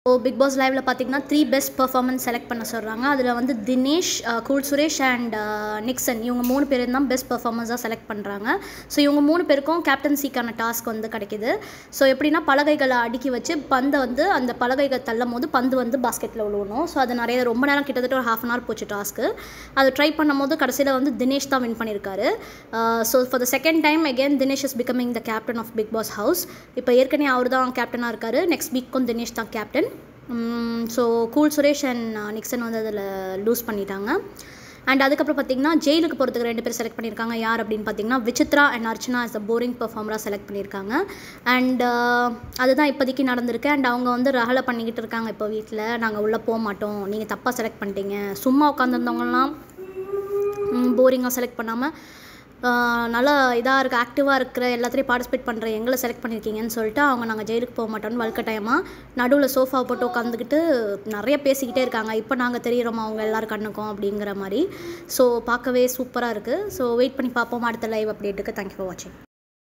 so big pass லைவில் பார்த்தீங்கன்னா three best performance select பண்ண சொல்கிறாங்க அதில் வந்து Dinesh ah, Cool Suresh and Nixon இவங்க மூணு பேர் தான் பெஸ்ட் பர்ஃபார்மன்ஸாக செலக்ட் பண்ணுறாங்க ஸோ இவங்க மூணு பேருக்கும் கேப்டன்சிக்கான டாஸ்க் வந்து கிடைக்குது ஸோ எப்படின்னா பலகைகளை அடுக்கி வச்சு பந்தை வந்து அந்த பலகைகள் தள்ளும் போது பந்து வந்து பாஸ்கெட்டில் விழுவணும் ஸோ அது நிறைய ரொம்ப நேரம் கிட்டத்தட்ட ஒரு ஹாஃப் அன் ஹவர் போச்சு டாஸ்க்கு அது ட்ரை பண்ணும்போது கடைசியில் வந்து தினேஷ் தான் வின் பண்ணியிருக்காரு so for the second time again Dinesh is becoming the captain of Big Boss house இப்போ ஏற்கனவே அவர் தான் கேப்டனாக இருக்காரு நெக்ஸ்ட் வீக்கும் தினேஷ் தான் captain so Cool Suresh and Nixon வந்து அதில் லூஸ் பண்ணிட்டாங்க அண்ட் அதுக்கப்புறம் பார்த்தீங்கன்னா ஜெயிலுக்கு போகிறதுக்கு ரெண்டு பேர் செலக்ட் பண்ணியிருக்காங்க யார் அப்படின்னு பார்த்தீங்கன்னா Vichitra and Archana is the boring பெர்ஃபார்மராக செலக்ட் பண்ணியிருக்காங்க அண்ட் அதுதான் இப்போதைக்கு நடந்திருக்கு அண்ட் அவங்க வந்து ரகலை பண்ணிக்கிட்டு இருக்காங்க இப்போ வீட்டில் நாங்கள் உள்ளே போக மாட்டோம் நீங்கள் தப்பாக செலக்ட் பண்ணிட்டீங்க சும்மா உட்காந்துருந்தவங்கலாம் போரிங்காக செலக்ட் பண்ணாமல் நல்லா இதாக இருக்க ஆக்டிவாக இருக்கிற எல்லாத்துலேயும் பார்ட்டிசிபேட் பண்ணுற எங்களை செலக்ட் பண்ணியிருக்கீங்கன்னு சொல்லிட்டு அவங்க நாங்கள் ஜெயிலுக்கு போக மாட்டோம்னு வலுக்கட்டாயமாக நடுவில் சோஃபா போட்டு உட்காந்துக்கிட்டு நிறைய பேசிக்கிட்டே இருக்காங்க இப்போ நாங்கள் தெரியிறோமா அவங்க எல்லாரும் கண்ணுக்கும் அப்படிங்கிற மாதிரி ஸோ பார்க்கவே சூப்பராக இருக்குது ஸோ வெயிட் பண்ணி பார்ப்போம் அடுத்த லைவ் அப்டேட்டுக்கு தேங்க்யூ ஃபார் வாட்சிங்